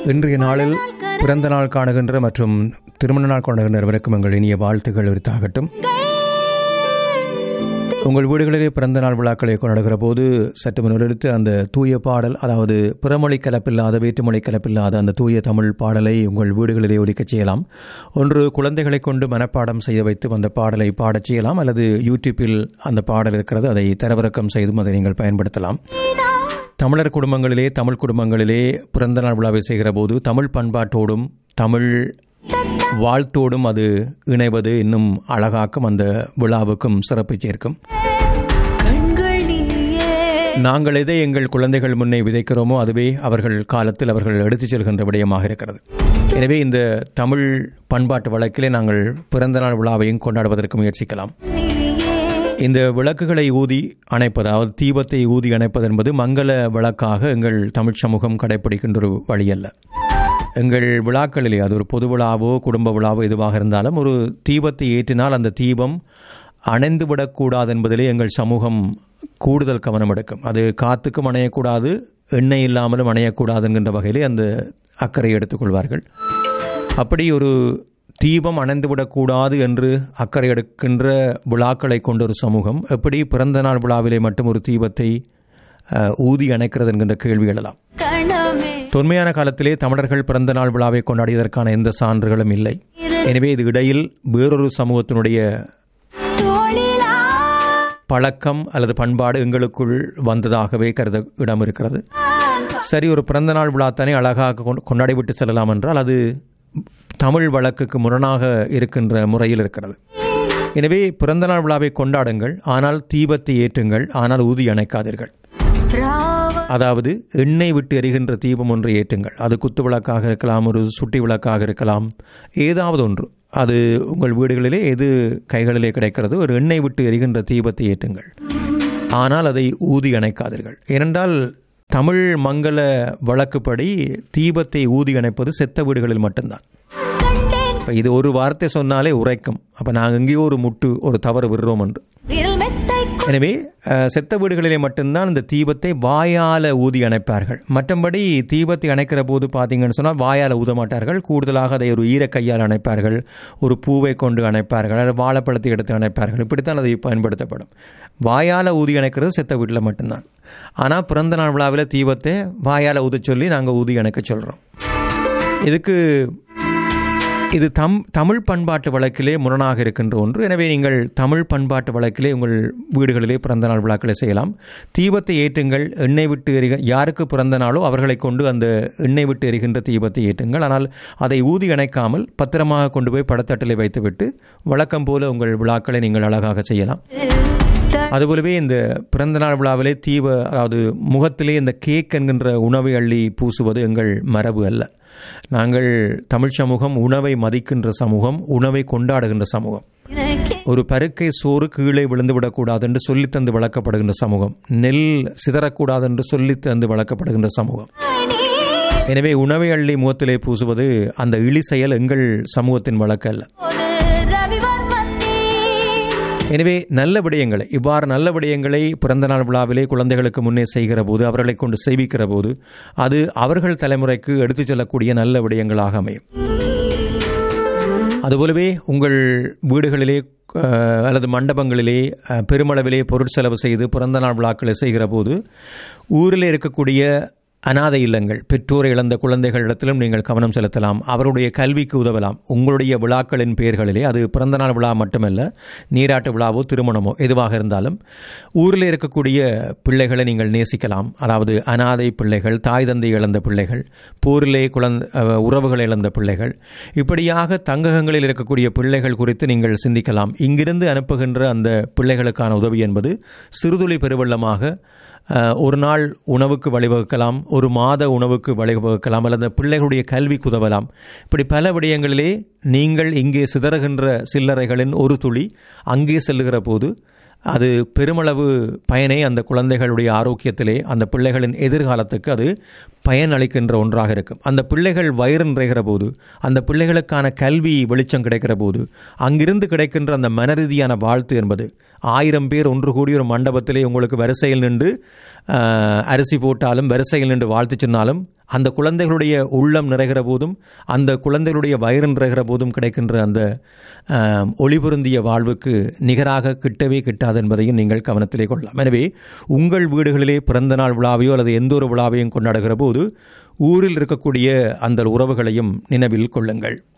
இன்றைய நாளில் பிறந்த நாள் காணுகின்ற மற்றும் திருமண நாள் காணுகின்ற அனைவருக்கும் எங்கள் இனிய வாழ்த்துக்கள் உரித்தாகட்டும் உங்கள் வீடுகளிலே பிறந்த நாள் விழாக்களை கொண்டாடுகிற போது சற்று முன்னெடுத்து அந்த தூய பாடல் அதாவது பிறமொழி கலப்பில்லாத வேற்றுமொழி கலப்பில்லாத அந்த தூய தமிழ் பாடலை உங்கள் வீடுகளிலே ஒலிக்கச் செய்யலாம் ஒன்று குழந்தைகளை கொண்டு மனப்பாடம் செய்ய வைத்து அந்த பாடலை பாடச் செய்யலாம் அல்லது யூடியூப்பில் அந்த பாடல் இருக்கிறது அதை தரவிறக்கம் செய்தும் அதை நீங்கள் பயன்படுத்தலாம் தமிழர் குடும்பங்களிலே தமிழ் குடும்பங்களிலே பிறந்த நாள் விழாவை செய்கிற போது தமிழ் பண்பாட்டோடும் தமிழ் வாழ்த்தோடும் அது இணைவது இன்னும் அழகாக்கும் அந்த விழாவுக்கும் சிறப்பு சேர்க்கும் கண்கள் நீயே நாங்கள் எதை எங்கள் குழந்தைகள் முன்னே விதைக்கிறோமோ அதுவே அவர்கள் காலத்தில் அவர்கள் எடுத்துச் செல்கின்ற விடயமாக இருக்கிறது எனவே இந்த தமிழ் பண்பாட்டு வழக்கிலே நாங்கள் பிறந்தநாள் விழாவையும் கொண்டாடுவதற்கு முயற்சிக்கலாம் நீயே இந்த விளக்குகளை ஊதி அணைப்பது அதாவது தீபத்தை ஊதி அணைப்பது என்பது மங்கள விளக்காக எங்கள் தமிழ் சமூகம் கடைபிடிக்கின்ற ஒரு வழி அல்ல எங்கள் விழாக்களிலே அது ஒரு பொது விழாவோ குடும்ப விழாவோ எதுவாக இருந்தாலும் ஒரு தீபத்தை ஏற்றினால் அந்த தீபம் அணைந்து விடக்கூடாது என்பதிலே எங்கள் சமூகம் கூடுதல் கவனம் எடுக்கும் அது காத்துக்கும் அணையக்கூடாது எண்ணெய் இல்லாமலும் அணையக்கூடாது என்கின்ற வகையிலே அந்த அக்கறை எடுத்துக்கொள்வார்கள் அப்படி ஒரு தீபம் அணைந்துவிடக்கூடாது என்று அக்கறை எடுக்கின்ற விழாக்களை கொண்ட ஒரு சமூகம் எப்படி பிறந்த நாள் விழாவிலே மட்டும் ஒரு தீபத்தை அஹ், ஊதி அணைக்கிறது என்கின்ற கேள்வி எழலாம் கணமே தொன்மையான காலத்திலே தமிழர்கள் பிறந்த நாள் விழாவை கொண்டாடியதற்கான எந்த சான்றுகளும் இல்லை எனவே இது இடையில் வேறொரு சமூகத்தினுடைய தோளிலா பழக்கம் அல்லது பண்பாடு எங்களுக்குள் வந்ததாகவே கருத இடம் இருக்கிறது சரி ஒரு பிறந்த நாள் விழாத்தானே அழகாக கொண்- கொண்டாடி விட்டு செல்லலாம் என்றால் அது தமிழ் வழக்குக்கு முரணாக இருக்கின்ற முறையில் இருக்கிறது எனவே பிறந்த நாள் விழாவை கொண்டாடுங்கள் ஆனால் தீபத்தை ஏற்றுங்கள் ஆனால் ஊதி அணைக்காதீர்கள் ராவ அதாவது எண்ணெய் விட்டு எரிகின்ற தீபம் ஒன்று ஏற்றுங்கள் அது குத்து விளக்காக இருக்கலாம் ஒரு சுட்டி விளக்காக இருக்கலாம் ஏதாவது ஒன்று அது உங்கள் வீடுகளிலே எது கைகளிலே கிடைக்கிறது ஒரு எண்ணெய் விட்டு எரிகின்ற தீபத்தை ஏற்றுங்கள் ஆனால் அதை ஊதி அணைக்காதீர்கள் ஏனென்றால் தமிழ் மங்கள வழக்குப்படி தீபத்தை ஊதி அணைப்பது செத்த வீடுகளில் மட்டும்தான் கண்டேன் இப்போ இது ஒரு வார்த்தை சொன்னாலே உரைக்கும் அப்போ நாங்கள் எங்கேயோ ஒரு முட்டு ஒரு தவறு விடுறோம் என்று விரல் மெத்தை எனவே அஹ், செத்த வீடுகளிலே மட்டும்தான் இந்த தீபத்தை வாயால் ஊதி அணைப்பார்கள் மற்றபடி தீபத்தை அணைக்கிற போது பார்த்தீங்கன்னு சொன்னால் வாயால் ஊத மாட்டார்கள் கூடுதலாக அதை ஒரு ஈரக்கையால் அணைப்பார்கள் ஒரு பூவை கொண்டு அணைப்பார்கள் அல்லது வாழைப்பழத்தை எடுத்து அணைப்பார்கள் இப்படித்தான் அதை பயன்படுத்தப்படும் வாயால் ஊதி அணைக்கிறது செத்த வீட்டில் மட்டும்தான் ஆனால் பிறந்த நாள் விழாவில் தீபத்தை வாயால் ஊதச் சொல்லி நாங்கள் ஊதி அணைக்க சொல்கிறோம் இதுக்கு இது தம் தமிழ் பண்பாட்டு வழக்கிலே முரணாக இருக்கின்ற ஒன்று எனவே நீங்கள் தமிழ் பண்பாட்டு வழக்கிலே உங்கள் வீடுகளிலே பிறந்த நாள் விழாக்களை செய்யலாம் தீபத்தை ஏற்றுங்கள் எண்ணெய் விட்டு எரிக யாருக்கு பிறந்த நாளோ அவர்களை கொண்டு அந்த எண்ணெய் விட்டு எரிகின்ற தீபத்தை ஏற்றுங்கள் ஆனால் அதை ஊதி அணைக்காமல் பத்திரமாக கொண்டு போய் படத்தட்டிலே வைத்துவிட்டு வழக்கம் போல உங்கள் விழாக்களை நீங்கள் அழகாக செய்யலாம் அதுபோலவே இந்த பிறந்தநாள் விழாவிலே தீப அதாவது முகத்திலே இந்த கேக் என்கின்ற உணவை அள்ளி பூசுவது எங்கள் மரபு அல்ல நாங்கள் தமிழ் சமூகம் உணவை மதிக்கின்ற சமூகம் உணவை கொண்டாடுகின்ற சமூகம் எனக்கு ஒரு பருக்கை சோறு கீழே விழுந்து விடக்கூடாது என்று சொல்லித் தந்து வளர்க்கப்படுகின்ற சமூகம் நெல் சிதறக்கூடாது என்று சொல்லித் தந்து வளர்க்கப்படுகின்ற சமூகம் நீ எனவே உணவை அள்ளி முகத்திலே பூசுவது அந்த இழி செயல் எங்கள் சமூகத்தின் வழக்கு அல்ல ஒரு ரவிவர்மன் நீ எனவே நல்ல விடயங்களை இவ்வாறு நல்ல விடயங்களை பிறந்த நாள் விழாவிலே குழந்தைகளுக்கு முன்னே செய்கிற போது அவர்களை கொண்டு செய்விக்கிற போது அது அவர்கள் தலைமுறைக்கு எடுத்துச் செல்லக்கூடிய நல்ல விடயங்களாக அமையும் அதுபோலவே உங்கள் வீடுகளிலே அஹ், அல்லது மண்டபங்களிலே அஹ், பெருமளவிலே பொருட்செலவு செய்து பிறந்த நாள் விழாக்களை செய்கிற போது ஊரில் இருக்கக்கூடிய அனாதை இல்லங்கள் பெற்றோரை இழந்த குழந்தைகளிடத்திலும் நீங்கள் கவனம் செலுத்தலாம் அவருடைய கல்விக்கு உதவலாம் உங்களுடைய விழாக்களின் பெயர்களிலே அது பிறந்தநாள் விழா மட்டுமல்ல நீராட்டு விழாவோ திருமணமோ எதுவாக இருந்தாலும் ஊரில் இருக்கக்கூடிய பிள்ளைகளை நீங்கள் நேசிக்கலாம் அதாவது அனாதை பிள்ளைகள் தாய் தந்தை இழந்த பிள்ளைகள் போரிலே குழந்த அஹ், உறவுகளை இழந்த பிள்ளைகள் இப்படியாக தங்ககங்களில் இருக்கக்கூடிய பிள்ளைகள் குறித்து நீங்கள் சிந்திக்கலாம் இங்கிருந்து அனுப்புகின்ற அந்த பிள்ளைகளுக்கான உதவி என்பது சிறுதுளி பெருவெள்ளமாக அஹ், ஒரு நாள் உணவுக்கு வழிவகுக்கலாம் ஒரு மாத உணவுக்கு வழிவகுக்கலாம் அல்லது அந்த பிள்ளைகளுடைய கல்விக்கு உதவலாம் இப்படி பல விடயங்களிலே நீங்கள் இங்கே சிதறுகின்ற சில்லறைகளின் ஒரு துளி அங்கே செல்லுகிற போது அது பெருமளவு பயனை அந்த குழந்தைகளுடைய ஆரோக்கியத்திலே அந்த பிள்ளைகளின் எதிர்காலத்துக்கு அது பயன் அளிக்கின்ற ஒன்றாக இருக்கும் அந்த பிள்ளைகள் வயிறு நிறைகிற போது அந்த பிள்ளைகளுக்கான கல்வி வெளிச்சம் கிடைக்கிற போது அங்கிருந்து கிடைக்கின்ற அந்த மனரீதியான வாழ்த்து என்பது ஆயிரம் பேர் ஒன்று கூடி ஒரு மண்டபத்திலே உங்களுக்கு வரிசையில் நின்று ஆஹ், அரிசி போட்டாலும் வரிசையில் நின்று வாழ்த்து சொன்னாலும் அந்த குழந்தைகளுடைய உள்ளம் நிறைகிற போதும் அந்த குழந்தைகளுடைய வயிறு நிறைகிற போதும் கிடைக்கின்ற அந்த ஆம், ஒளி பொருந்திய வாழ்வுக்கு நிகராக கிட்டவே கிட்டாது என்பதையும் நீங்கள் கவனத்திலே கொள்ளலாம் எனவே உங்கள் வீடுகளிலே பிறந்த நாள் விழாவையோ அல்லது எந்த ஒரு விழாவையும் கொண்டாடுகிற போது ஊரில் இருக்கக்கூடிய அந்த உறவுகளையும் நினைவில் கொள்ளுங்கள்